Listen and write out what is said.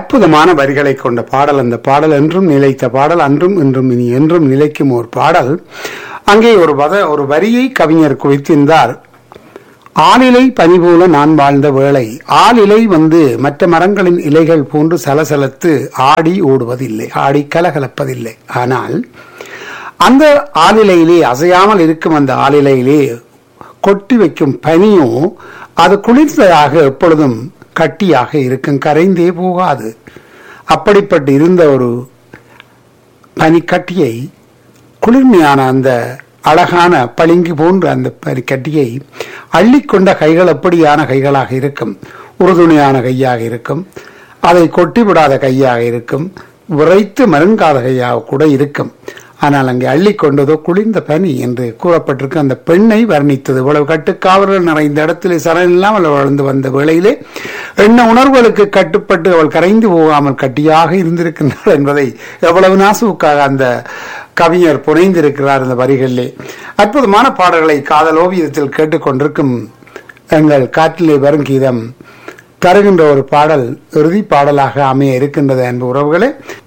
அற்புதமான வரிகளை கொண்ட பாடல் அந்த பாடல் என்றும் நிலைத்த பாடல் அன்றும் இன்றும் இனி என்றும் நிலைக்கும் ஒரு பாடல் அங்கே ஒரு வத ஒரு வரியை கவிஞர் குவித்திருந்தார் ஆளிலை பனி போல நான் வாழ்ந்த வேளை ஆளிலை வந்து மற்ற மரங்களின் இலைகள் போன்று சலசலத்து ஆடி ஓடுவதில்லை ஆடி கலகலப்பதில்லை ஆனால் அந்த ஆளிலையிலே அசையாமல் இருக்கும் அந்த ஆளிலையிலே கொட்டி வைக்கும் பனியும் அது குளிர்ந்ததாக எப்பொழுதும் கட்டியாக இருக்கும் கரைந்தே போகாது அப்படிப்பட்டு இருந்த ஒரு பனிக்கட்டியை குளிர்மையான அந்த அழகான பளிங்கு போன்ற அந்த பனிக்கட்டியை அள்ளிக்கொண்ட கைகள் எப்படியான கைகளாக இருக்கும் உறுதுணையான கையாக இருக்கும் அதை கொட்டிவிடாத கையாக இருக்கும் விரைத்து மருங்காத கையாக கூட இருக்கும் ஆனால் அங்கே அள்ளி கொண்டதோ குளிர்ந்த பனி என்று கூறப்பட்டிருக்கு அந்த பெண்ணை வர்ணித்தது இவ்வளவு கட்டுக்காவல்கள் நிறைந்த இடத்திலே சரண் இல்லாமல் அவள் வளர்ந்து வந்த வேளையிலே எண்ண உணர்வுகளுக்கு கட்டுப்பட்டு அவள் கரைந்து போகாமல் கட்டியாக இருந்திருக்கின்றாள் என்பதை எவ்வளவு நாசுக்காக அந்த கவிஞர் புனைந்திருக்கிறார் இந்த வரிகளிலே அற்புதமான பாடல்களை காதல் ஓவியத்தில் கேட்டுக்கொண்டிருக்கும் எங்கள் காற்றிலே வரும் கீதம் தருகின்ற ஒரு பாடல் இறுதி பாடலாக அமைய இருக்கின்றது அன்பு உறவுகளே